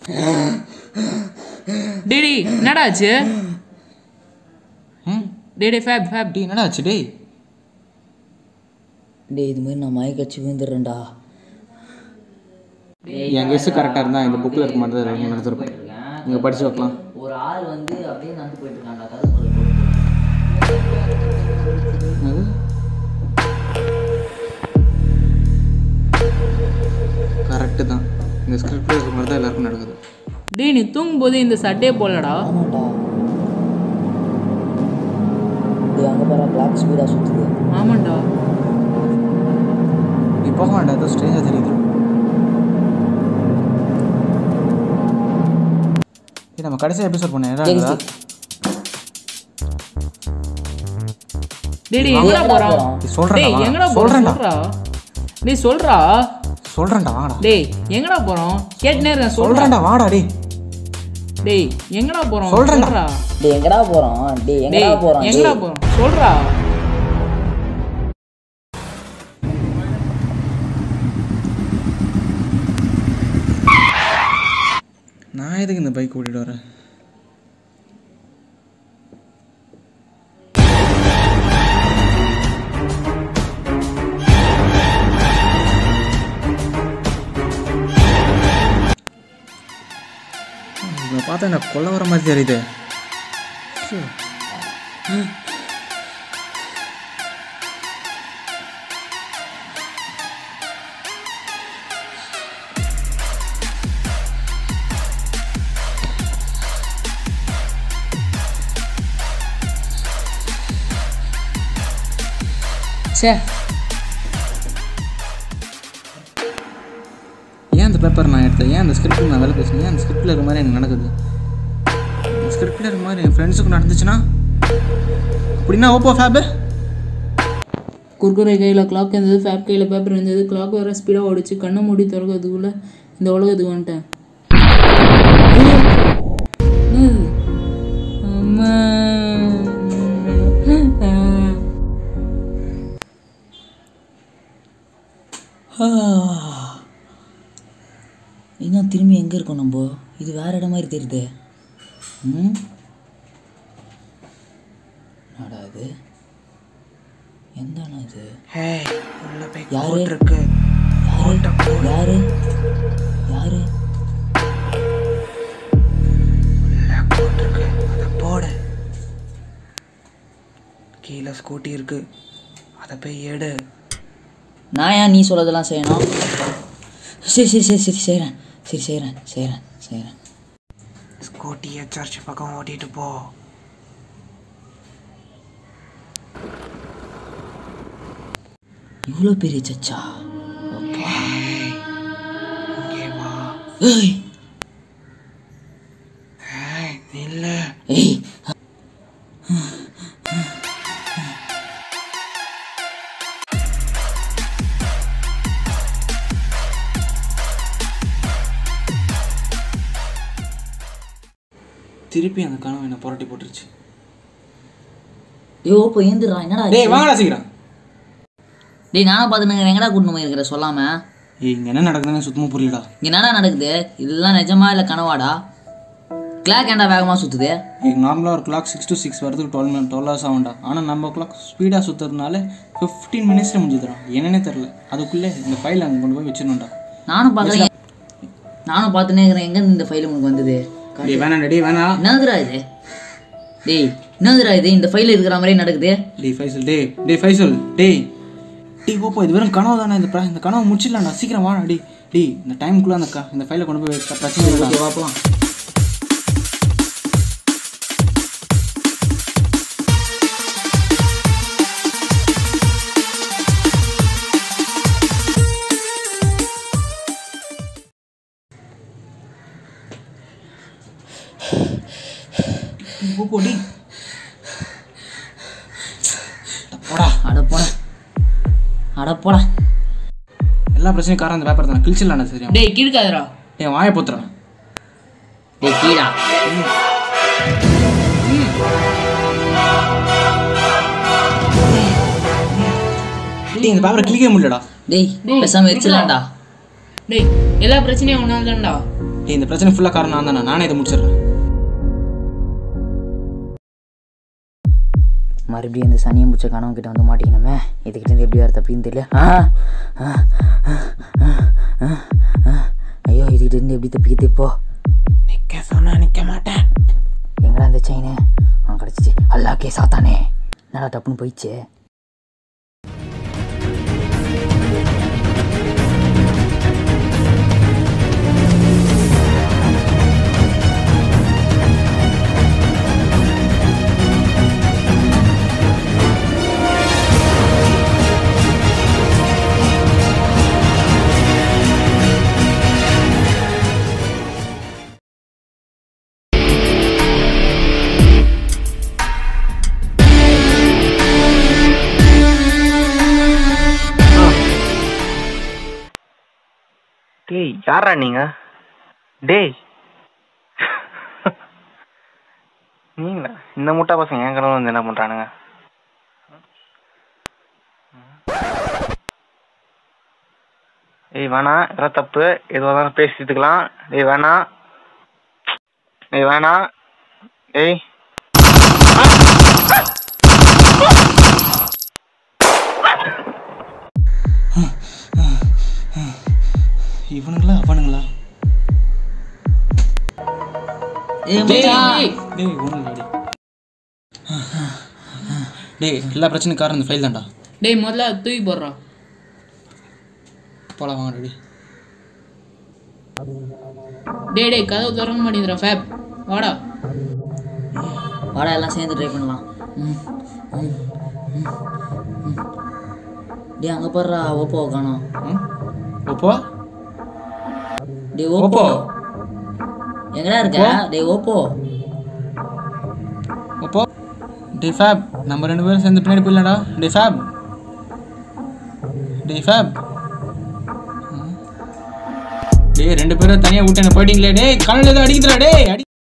டேய் டேய் என்னடா ஆச்சு ம் டேய் டேய் ஃபேப் ஃபேப் டேய் என்னடா ஆச்சு டேய் டேய் இது மாதிரி நான் மயக்கச்சு விழுந்துடுறேன்டா என் கெஸ்ட் கரெக்டாக இருந்தால் இந்த புக்கில் இருக்க மாதிரி தான் நடத்திருப்பேன் நீங்கள் படித்து வைக்கலாம் ஒரு ஆள் வந்து அப்படியே நடந்து போயிட்டு இருக்கான்டா கதை சொல்ல என்னது கரெக்டு தான் இந்த ஸ்கிரிப்டில் இருக்க மாதிரி தான் எல்லாருக்கும் நடக்குது டேய் நீ தூங்கும்போது இந்த சட்டையே போடலடா ஆமாண்டா டேய் அங்கே பாரு கிளாக் ஸ்பீடாக சுற்றுது ஆமாண்டா நீ போக வேண்டாம் ஏதோ ஸ்ட்ரேஞ்சாக தெரியுது ஏய் நம்ம கடைசி எபிசோட் பண்ண சரி, ஏடா சரி. டேய் டேய் எங்கடா எங்கடா போறோம் போறோம்? சொல்கிறேன்டா டேய் எங்கடா போறோம் சொல்கிறேன்டா சொல்றா டேய் சொல்றா சொல்கிறேன்டா வாடா டேய் எங்கடா போறோம் கேட்டுனே இருக்கேன் சொல்றா சொல்கிறேன்டா வாடா டேய் டேய் எங்கடா போறோம் சொல்றேன்டா. சொல்றா டேய் எங்கடா போகிறோம் டேய் எங்கடா டேய் போகிறோம் எங்கடா போறோம் சொல்றா நான் எதுக்கு இந்த பைக் ஓட்டிட்டு வரேன் இவனை பார்த்தா எனக்கு கொல்ல வர மாதிரி தெரியுது சே ஏன் அந்த பேப்பர் நான் எடுத்தேன் ஏன் அந்த ஸ்கிரிப்ட் நான் வேலை பேசுனேன் ஏன் அந்த ஸ்கிரிப்டில் இருக்க மாதிரி எனக்கு நடக்குது ஸ்கிரிப்டில் இருக்க மாதிரி என் ஃப்ரெண்ட்ஸுக்கு நடந்துச்சுன்னா அப்படின்னா ஓப்போ ஃபேபு குறுக்குறை கையில் கிளாக் இருந்தது ஃபேப் கையில் பேப்பர் இருந்தது கிளாக் வேறு ஸ்பீடாக ஓடிச்சு கண்ணை மூடி திறக்கிறதுக்குள்ள இந்த உலகத்துக்கு வந்துட்டேன் என்னது? அம்மா. இன்னும் திரும்பி எங்கே இருக்கோம் நம்ம இது வேற இடம் மாதிரி தெரியுது ம் என்னடா இது எந்த இடம் இது யாரு யாரு யாரு யாரு போடு கீழே ஸ்கூட்டி இருக்கு அதை போய் எடு நான் ஏன் நீ சொல்லதெல்லாம் செய்யணும் சரி சரி சரி சரி செய்கிறேன் சரி செய்கிறேன் செய்கிறேன் செய்கிறேன் ஸ்கூட்டியை சர்ச் பக்கம் ஓட்டிட்டு போ இவ்வளோ பெரிய சச்சா ஓகே இங்கே வா ஏய் ஏய் நில்லு ஏய் திருப்பி அந்த கனவு என்ன புரட்டி போட்டுருச்சு ஐயோ இப்போ ஏந்துடுறா என்னடா ஆச்சு? டேய் வாங்கடா சீக்கிரம் டேய் நானும் பார்த்துன்னு எங்கடா கூட்டிட்டு போயிருக்கிற சொல்லாம ஏய் இங்கே என்ன நடக்குதுன்னு சுத்தமாக புரியலடா இங்க என்னடா நடக்குது இதெல்லாம் நிஜமா இல்லை கனவாடா கிளாக் ஏன்டா வேகமாக சுற்றுது ஏய் நார்மலாக ஒரு கிளாக் சிக்ஸ் டு சிக்ஸ் வரதுக்கு டுவெல் மினிட் டுவெல் ஹவர்ஸ் ஆகும்டா ஆனால் நம்ம கிளாக் ஸ்பீடாக சுற்றுறதுனால ஃபிஃப்டீன் மினிட்ஸில் முடிஞ்சுதுடா என்னன்னே தெரில அதுக்குள்ளே இந்த ஃபைல் அங்கே கொண்டு போய் வச்சிடணும்டா நானும் பார்க்குறேன் நானும் பார்த்துனே இருக்கிறேன் எங்க இந்த ஃபைல் உங்களுக்கு வந்தது டேய் வேணாம் டேய் வேணாம் என்னதுடா இது டேய் என்னதுடா இது இந்த ஃபைல் இருக்கிற மாதிரி நடக்குது டேய் ஃபைசல் டேய் டேய் ஃபைசல் டேய் டேய் ஓப்போ இது வெறும் கனவு தானே இந்த பிர- இந்த கனவு முடிச்சிடலாம்டா சீக்கிரம் வாடா டேய் டேய் இந்த டைமுக்குள்ளே அந்த க இந்த ஃபைலை கொண்டு போய் வைக்க பிரச்சனை இல்லை ஓகே பார்ப்போம் ஓப்போ டேய் போடா அட போடா அட போடா எல்லா பிரச்சனையும் காரணம் அந்த பேப்பர் தானே கிழிச்சிடலாம்டா சரியா டேய் கிறுக்காதடா டேய் வாயை போத்துறா டேய் கீழா டேய் இந்த பேப்பரை கிளிக்கவே முடியலடா டேய் பேசாம வச்சிடலாம்டா டேய் எல்லா பிரச்சனையும் உன்னால தான்டா டேய் இந்த பிரச்சனை ஃபுல்லாக காரணம் நான் தானே நானே இதை முடிச்சிடுறேன் மறுபடியும் இந்த சனியை முச்ச கனவு கிட்ட வந்து மாட்டிக்கணுமே இதுக்கிட்ட இருந்து எப்படி வர தப்பின்னு தெரியல ஆ, ஆ, ஆ, ஆ, ஆ. ஐயோ இதுக்கிட்ட இருந்து எப்படி தப்பிக்கிறது இப்போ நிற்க சொன்னா நிற்க மாட்டேன் எங்கடா அந்த செயின் அவன் கிடச்சிச்சு அல்லாக்கே சாத்தானே என்னடா டப்புன்னு போயிடுச்சு டேய் யாரா நீங்க டேய் நீங்களா இந்த முட்டா பசங்க என் கனவு வந்து என்ன பண்றானுங்க ஏய் வேணாம் இதெல்லாம் தப்பு எதுவாக இருந்தாலும் பேசிட்டுக்கலாம் டேய் வேணாம் டேய் வேணாம் டேய் இவனுங்களா அவனுங்களா ஏய் டேய், மச்சான். டேய். டேய் ஒன்றும் டேய் டேய் எல்லா பிரச்சனையும் காரணம் இந்த ஃபைல் தான்டா டேய் முதல்ல அதை தூக்கி போடுறா போலாம் வாங்க டேடி டேய் டேய் கதவு திறக்க மாட்டேங்கிறா ஃபேப் வாடா வாடா எல்லாம் சேர்ந்து ட்ரை பண்ணலாம் ம், ம், ம், ம். டேய் அங்கே போடுறா ஓப்போ காணோம் ம் ஓப்போ டேய் ஓப்போ ஓப்போ எங்கடா இருக்க டேய் ஓப்போ ஓப்போ டே ஃபேப் நம்ம ரெண்டு பேரும் சேர்ந்து பின்னாடி போயிடலாம்டா டே ஃபேப் டே ஃபேப் டேய் ரெண்டு பேரும் தனியாக விட்டு என்ன போயிட்டீங்களே டேய் கண்ணில் ஏதோ அடிக்குதுடா டேய் அடி